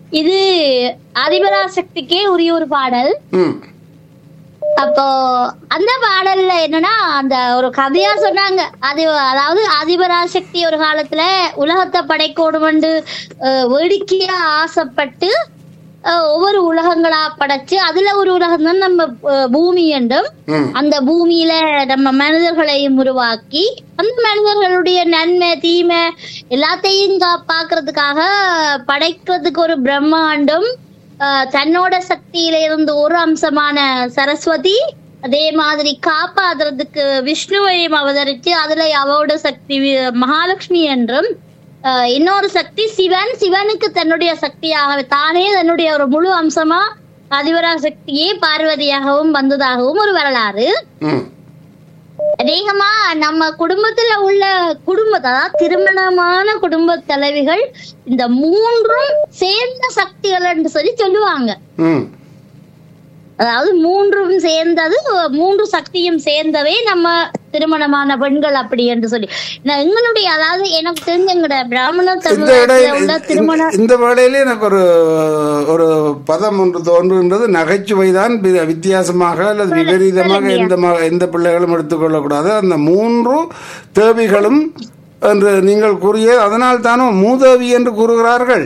இது அதிபராசக்திக்கே உரிய ஒரு பாடல் ம் அப்போ அந்த பாடல்ல என்னன்னா அந்த ஒரு கதையா சொன்னாங்க அது அதாவது அதிபராசக்தி ஒரு காலத்துல உலகத்தை படைக்கோடுமென்று அஹ், வேடிக்கையா ஆசைப்பட்டு அஹ், ஒவ்வொரு உலகங்களா படைச்சு அதுல ஒரு உலகம் தான் நம்ம அஹ், பூமி என்றும் ம் அந்த பூமியில நம்ம மனிதர்களையும் உருவாக்கி அந்த மனிதர்களுடைய நன்மை தீமை எல்லாத்தையும் கா- பாக்குறதுக்காக படைக்கிறதுக்கு ஒரு பிரம்மாண்டம் ஆஹ், தன்னோட சக்தியில இருந்து ஒரு அம்சமான சரஸ்வதி அதே மாதிரி காப்பாத்துறதுக்கு விஷ்ணுவையும் அவதரிச்சு அதுல அவரோட சக்தி வி- மகாலட்சுமி என்றும் ஆஹ், இன்னொரு சக்தி சிவன் சிவனுக்கு தன்னுடைய சக்தியாக தானே தன்னுடைய ஒரு முழு அம்சமா அதிபரா சக்தியே பார்வதியாகவும் வந்ததாகவும் ஒரு வரலாறு ம் அநேகமா நம்ம குடும்பத்துல உள்ள குடும்ப அதாவது திருமணமான குடும்ப தலைவிகள் இந்த மூன்றும் சேர்ந்த சக்திகள் என்று சொல்லி சொல்லுவாங்க ம் அதாவது மூன்றும் சேர்ந்தது மூன்று சக்தியும் சேர்ந்தவே நம்ம திருமணமான பெண்கள் அப்படி என்று சொல்லி நான் எங்களுடைய அதாவது எனக்கு தெரிஞ்ச எங்கட பிராமண இந்த சமுதாயத்துல உள்ள இடையில திருமண இந்த- இந்த வேளையிலே எனக்கு ஒரு ஒரு பதம் ஒன்று தோன்றுகின்றது நகைச்சுவை தான் வி- வித்தியாசமாக அல்லது விபரீதமாக எந்த ம- எந்த பிள்ளைகளும் எடுத்துக்கொள்ளக்கூடாது அந்த மூன்று தேவிகளும் என்று நீங்கள் கூறிய அதனால் தானோ மூதேவி என்று கூறுகிறார்கள்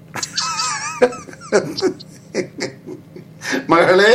மகளே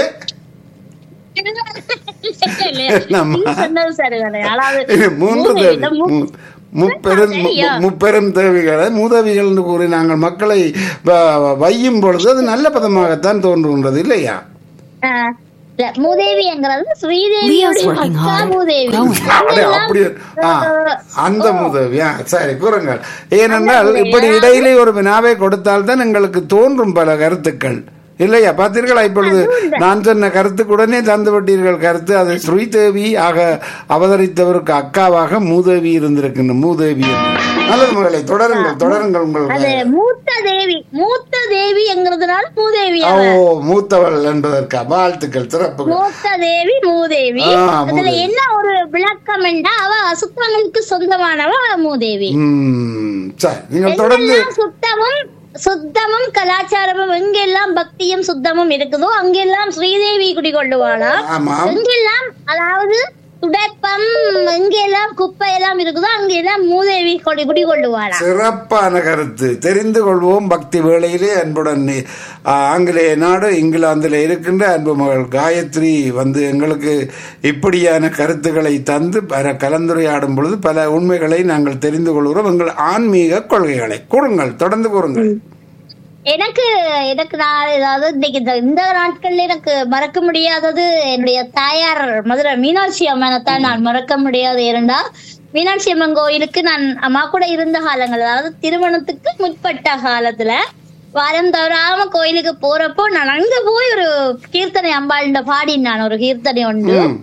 நம்ம- நீங்க சொன்னது சரிதானே அதாவது மூன்று மூணு தேவி இல்ல, மூ- மூ- முப்பெரும் மு- சரியா? முப்பெரும் தேவிகளை மூதவிகள் என்று கூறி நாங்கள் மக்களை வ- வையும் பொழுது அது நல்ல பதமாகத்தான் தோன்றுகின்றது இல்லையா ஆ, இல்ல, மூதேவிங்கிறது ஸ்ரீதேவியோட அக்கா மூதேவி அப்படியே அப்படி ஆ, அந்த முதவி ஆ, சரி கூறுங்கள் ஏனென்றால் இப்படி இடையிலே ஒரு வினாவை கொடுத்தால் தான் எங்களுக்கு தோன்றும் பல கருத்துக்கள் இல்லையா பார்த்தீர்களா இப்பொழுது நான் சொன்ன கருத்துக்கு உடனே தந்து விட்டீர்கள் கருத்து அது ஸ்ரீதேவி ஆக அவதரித்தவருக்கு அக்காவாக மூதேவி இருந்திருக்கின்ற மூதேவி என்று. நல்லது மகளை தொடருங்கள் தொடருங்கள் உங்கள் அது மூத்த தேவி மூத்த தேவிங்கிறதுனால மூதேவி ஓ அவ. மூத்தவள் என்பதற்கா வாழ்த்துக்கள் சிறப்புகள் மூத்த தேவி மூதேவி ஆ, அதுல மூதேவி. என்ன ஒரு விளக்கம் என்றா அவ அசுத்தங்களுக்கு சொந்தமானவ மூதேவி ம் சரி நீங்கள் தொடர்ந்து எங்கெல்லாம் சுத்தமும் சுத்தமும் கலாச்சாரமும் எங்கெல்லாம் பக்தியும் சுத்தமும் இருக்குதோ அங்கெல்லாம் ஸ்ரீதேவி குடிகொள்ளுவாளா ஆமாம் எங்கெல்லாம் அதாவது துடைப்பம் எங்கெல்லாம் குப்பை எல்லாம் இருக்குதோ அங்கெல்லாம் மூதேவி கொடி குடிகொள்ளுவாளா சிறப்பான கருத்து தெரிந்து கொள்வோம் பக்தி வேளையிலே அன்புடன் நீ- ஆ, ஆங்கிலேய நாடு இங்கிலாந்தில் இருக்கின்ற அன்பு மகள் காயத்ரி வந்து எங்களுக்கு இப்படியான கருத்துக்களை தந்து பல கலந்துரையாடும் பொழுது பல உண்மைகளை நாங்கள் தெரிந்து கொள்கிறோம் எங்கள் ஆன்மீக கொள்கைகளை கூறுங்கள் தொடர்ந்து கூறுங்கள் எனக்கு எனக்கு நான் ஏதாவது இன்னைக்கு இந்த இந்த நாட்கள்ல எனக்கு மறக்க முடியாதது என்னுடைய தாயார் மதுரை மீனாட்சி அம்மனை தான் நான் மறக்க முடியாது ஏனென்றா மீனாட்சி அம்மன் கோயிலுக்கு நான் அம்மா கூட இருந்த காலங்கள் அதாவது திருமணத்துக்கு முற்பட்ட காலத்துல வாரம் தவறாம கோயிலுக்கு போறப்போ நான் அங்க போய் ஒரு கீர்த்தனை அம்பாள்கிட்ட பாடினேன் நான் ஒரு கீர்த்தனை உண்டு ம்.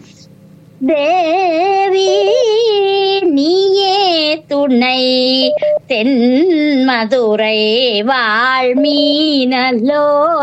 தேவி நீயே துணை தென் மதுரை வாழ்மீனல்லோ